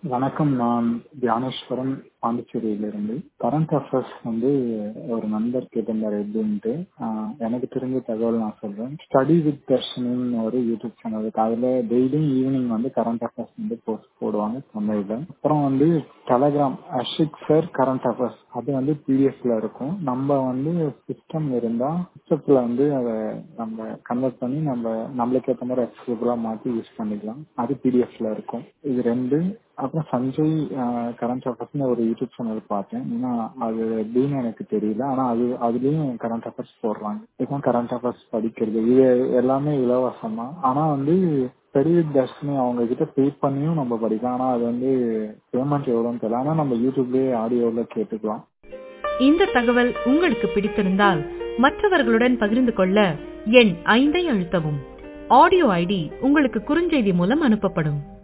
வணக்கம் நான் தியானேஸ்வரன் பாண்டிச்சேரியிலிருந்து current affairs வந்து ஒரு நண்பர் கேட்டிருந்தார் எப்படின்ட்டு ஆஹ் எனக்கு தெரிஞ்ச தகவல் நான் சொல்றேன் ஸ்டடி வித் தர்ஷனின்னு ஒரு யூடியூப் சேனல் இருக்கு அதுல டெய்லியும் ஈவினிங் வந்து கரண்ட் அஃபேர்ஸ் வந்து போஸ்ட் போடுவாங்க தமிழ்ல அப்புறம் வந்து telegram Ashik sir current affairs அது வந்து பிடிஎஃப்ல இருக்கும் நம்ம வந்து சிஸ்டம் இருந்தா சிஸ்டத்துல வந்து அதை நம்ம கன்வெர்ட் பண்ணி நம்ம நம்மளுக்கு ஏற்ற மாதிரி அக்சசபிளா மாத்தி யூஸ் பண்ணிக்கலாம் அது பிடிஎஃப்ல இருக்கும் இது ரெண்டு அப்புறம் சஞ்சய் கரண்ட் அஃபேர்ஸ்னு ஒரு யூடியூப் சேனல் பார்த்தேன் ஏன்னா அது எப்படின்னு எனக்கு தெரியல ஆனா அது அதுலயும் கரண்ட் அஃபேர்ஸ் போடுறாங்க இதுதான் கரண்ட் அஃபேர்ஸ் படிக்கிறது இது எல்லாமே இலவசம் தான் ஆனா வந்து பெரிய தர்ஷினி அவங்க கிட்ட பே பண்ணியும் நம்ம படிக்கலாம் ஆனா அது வந்து பேமெண்ட் எவ்வளோன்னு தெரியல ஆனா நம்ம யூடியூப்லயே ஆடியோல கேட்டுக்கலாம் இந்த தகவல் உங்களுக்கு பிடித்திருந்தால் மற்றவர்களுடன் பகிர்ந்து கொள்ள எண் ஐந்தை அழுத்தவும் ஆடியோ ஐடி உங்களுக்கு குறுஞ்செய்தி மூலம் அனுப்பப்படும்